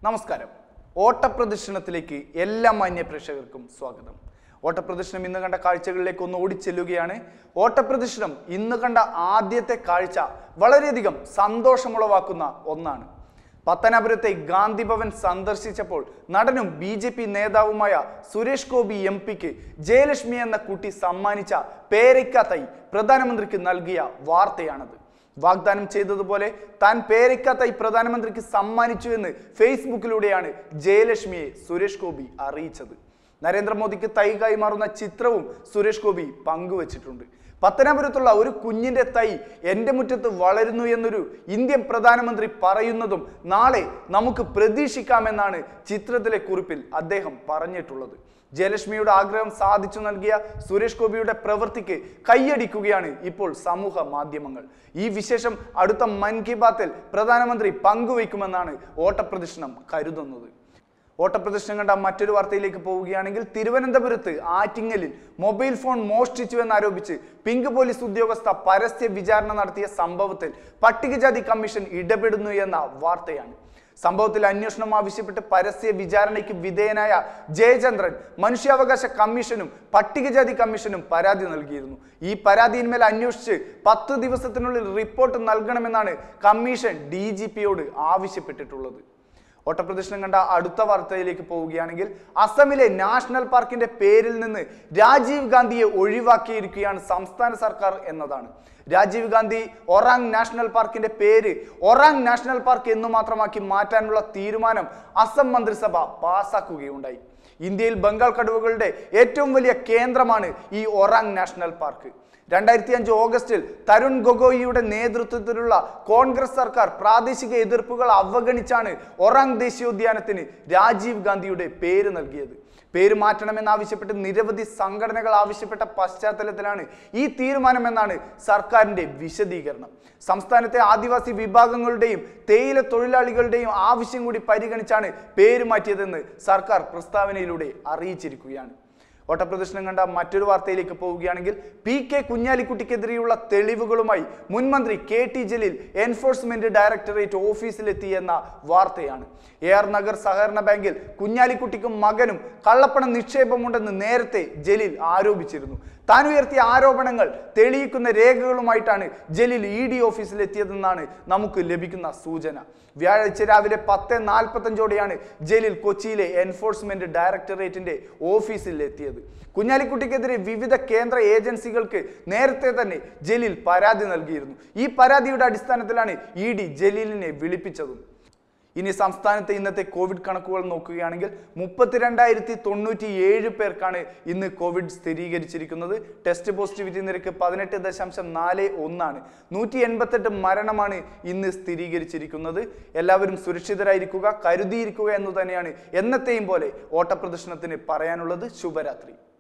നമസ്കാരം ഓട്ടപ്രദർശനത്തിലേക്ക് എല്ലാ മാന്യ പ്രേക്ഷകർക്കും സ്വാഗതം ഓട്ടപ്രദർശനം ഇന്ന് കണ്ട കാഴ്ചകളിലേക്ക് ഒന്ന് ഓടിച്ചെല്ലുകയാണ് ഓട്ടപ്രദർശനം ഇന്ന് കണ്ട ആദ്യത്തെ കാഴ്ച വളരെയധികം സന്തോഷമുളവാക്കുന്ന ഒന്നാണ് പത്തനാപുരത്തെ ഗാന്ധി ഭവൻ സന്ദർശിച്ചപ്പോൾ നടനും ബി ജെ പി നേതാവുമായ സുരേഷ് ഗോപി എം പിക്ക് ജയലക്ഷ്മി എന്ന കുട്ടി സമ്മാനിച്ച പേരയ്ക്ക തൈ പ്രധാനമന്ത്രിക്ക് നൽകിയ വാർത്തയാണത് വാഗ്ദാനം ചെയ്തതുപോലെ താൻ പേരയ്ക്ക തൈ പ്രധാനമന്ത്രിക്ക് സമ്മാനിച്ചു എന്ന് ഫേസ്ബുക്കിലൂടെയാണ് ജയലക്ഷ്മിയെ സുരേഷ് ഗോപി അറിയിച്ചത് നരേന്ദ്രമോദിക്ക് തൈ കൈമാറുന്ന ചിത്രവും സുരേഷ് ഗോപി പങ്കുവച്ചിട്ടുണ്ട് പത്തനാപുരത്തുള്ള ഒരു കുഞ്ഞിന്റെ തൈ എൻ്റെ മുറ്റത്ത് വളരുന്നു എന്നൊരു ഇന്ത്യൻ പ്രധാനമന്ത്രി പറയുന്നതും നാളെ നമുക്ക് പ്രതീക്ഷിക്കാമെന്നാണ് ചിത്രത്തിലെ കുറിപ്പിൽ അദ്ദേഹം പറഞ്ഞിട്ടുള്ളത് ജയലക്ഷ്മിയുടെ ആഗ്രഹം സാധിച്ചു നൽകിയ സുരേഷ് ഗോപിയുടെ പ്രവൃത്തിക്ക് കൈയടിക്കുകയാണ് ഇപ്പോൾ സമൂഹ മാധ്യമങ്ങൾ ഈ വിശേഷം അടുത്ത മൻ കി ബാത്തിൽ പ്രധാനമന്ത്രി പങ്കുവയ്ക്കുമെന്നാണ് ഓട്ടപ്രദർശനം കരുതുന്നത് ഓട്ടപ്രദർശനം കണ്ട മറ്റൊരു വാർത്തയിലേക്ക് പോവുകയാണെങ്കിൽ തിരുവനന്തപുരത്ത് ആറ്റിങ്ങലിൽ മൊബൈൽ ഫോൺ മോഷ്ടിച്ചു എന്നാരോപിച്ച് പിങ്ക് പോലീസ് ഉദ്യോഗസ്ഥ പരസ്യ വിചാരണ നടത്തിയ സംഭവത്തിൽ പട്ടികജാതി കമ്മീഷൻ ഇടപെടുന്നു എന്ന വാർത്തയാണ് സംഭവത്തിൽ അന്വേഷണം ആവശ്യപ്പെട്ട് പരസ്യ വിചാരണയ്ക്ക് വിധേയനായ ജയചന്ദ്രൻ മനുഷ്യാവകാശ കമ്മീഷനും പട്ടികജാതി കമ്മീഷനും പരാതി നൽകിയിരുന്നു ഈ പരാതിയിന്മേൽ അന്വേഷിച്ച് പത്ത് ദിവസത്തിനുള്ളിൽ റിപ്പോർട്ട് നൽകണമെന്നാണ് കമ്മീഷൻ ഡി ജി പിയോട് ആവശ്യപ്പെട്ടിട്ടുള്ളത് ഓട്ടപ്രദർശനം കണ്ട അടുത്ത വാർത്തയിലേക്ക് പോവുകയാണെങ്കിൽ അസമിലെ നാഷണൽ പാർക്കിന്റെ പേരിൽ നിന്ന് രാജീവ് ഗാന്ധിയെ ഒഴിവാക്കിയിരിക്കുകയാണ് സംസ്ഥാന സർക്കാർ എന്നതാണ് രാജീവ് ഗാന്ധി ഒറാങ് നാഷണൽ പാർക്കിന്റെ പേര് ഒറാങ് നാഷണൽ പാർക്ക് എന്നു മാത്രമാക്കി മാറ്റാനുള്ള തീരുമാനം അസം മന്ത്രിസഭ പാസാക്കുകയുണ്ടായി ഇന്ത്യയിൽ ബംഗാൾ കടുവകളുടെ ഏറ്റവും വലിയ കേന്ദ്രമാണ് ഈ ഒറാങ് നാഷണൽ പാർക്ക് രണ്ടായിരത്തി അഞ്ച് ഓഗസ്റ്റിൽ തരുൺ ഗൊഗോയിയുടെ നേതൃത്വത്തിലുള്ള കോൺഗ്രസ് സർക്കാർ പ്രാദേശിക എതിർപ്പുകൾ അവഗണിച്ചാണ് ഒറാങ് ദേശീയോദ്യാനത്തിന് രാജീവ് ഗാന്ധിയുടെ പേര് നൽകിയത് പേര് മാറ്റണമെന്നാവശ്യപ്പെട്ട് നിരവധി സംഘടനകൾ ആവശ്യപ്പെട്ട പശ്ചാത്തലത്തിലാണ് ഈ തീരുമാനമെന്നാണ് സർക്കാരിന്റെ വിശദീകരണം സംസ്ഥാനത്തെ ആദിവാസി വിഭാഗങ്ങളുടെയും തേയില തൊഴിലാളികളുടെയും ആവശ്യം കൂടി പരിഗണിച്ചാണ് പേര് മാറ്റിയതെന്ന് സർക്കാർ പ്രസ്താവനയിലൂടെ അറിയിച്ചിരിക്കുകയാണ് ഓട്ടപ്രദർശനം കണ്ട മറ്റൊരു വാർത്തയിലേക്ക് പോവുകയാണെങ്കിൽ പി കെ കുഞ്ഞാലിക്കുട്ടിക്കെതിരെയുള്ള തെളിവുകളുമായി മുൻമന്ത്രി K T Jaleel enforcement directorate ഓഫീസിലെത്തി എന്ന വാർത്തയാണ് എ ആർ നഗർ സഹകരണ ബാങ്കിൽ കുഞ്ഞാലിക്കുട്ടിക്കും മകനും കള്ളപ്പണം നിക്ഷേപമുണ്ടെന്ന് നേരത്തെ ജലീൽ ആരോപിച്ചിരുന്നു താൻ ഉയർത്തിയ ആരോപണങ്ങൾ തെളിയിക്കുന്ന രേഖകളുമായിട്ടാണ് ജലീൽ ഇ ഡി ഓഫീസിലെത്തിയതെന്നാണ് നമുക്ക് ലഭിക്കുന്ന സൂചന വ്യാഴാഴ്ച രാവിലെ പത്ത് നാൽപ്പത്തഞ്ചോടെയാണ് ജലീൽ കൊച്ചിയിലെ എൻഫോഴ്സ്മെന്റ് ഡയറക്ടറേറ്റിന്റെ ഓഫീസിൽ എത്തിയത് കുഞ്ഞാലിക്കുട്ടിക്കെതിരെ വിവിധ കേന്ദ്ര ഏജൻസികൾക്ക് നേരത്തെ തന്നെ ജലീൽ പരാതി നൽകിയിരുന്നു ഈ പരാതിയുടെ അടിസ്ഥാനത്തിലാണ് ഇ ഡി ജലീലിനെ വിളിപ്പിച്ചതും ഇനി സംസ്ഥാനത്തെ ഇന്നത്തെ കോവിഡ് കണക്കുകൾ നോക്കുകയാണെങ്കിൽ മുപ്പത്തിരണ്ടായിരത്തി തൊണ്ണൂറ്റി ഏഴ് പേർക്കാണ് ഇന്ന് കോവിഡ് സ്ഥിരീകരിച്ചിരിക്കുന്നത് ടെസ്റ്റ് പോസിറ്റിവിറ്റി നിരക്ക് പതിനെട്ട് ദശാംശം നാല് ഒന്നാണ് നൂറ്റി എൺപത്തെട്ട് മരണമാണ് ഇന്ന് സ്ഥിരീകരിച്ചിരിക്കുന്നത് എല്ലാവരും സുരക്ഷിതരായിരിക്കുക കരുതിയിരിക്കുക എന്ന് തന്നെയാണ് എന്നത്തെയും പോലെ ഓട്ടപ്രദർശനത്തിന് പറയാനുള്ളത് ശുഭരാത്രി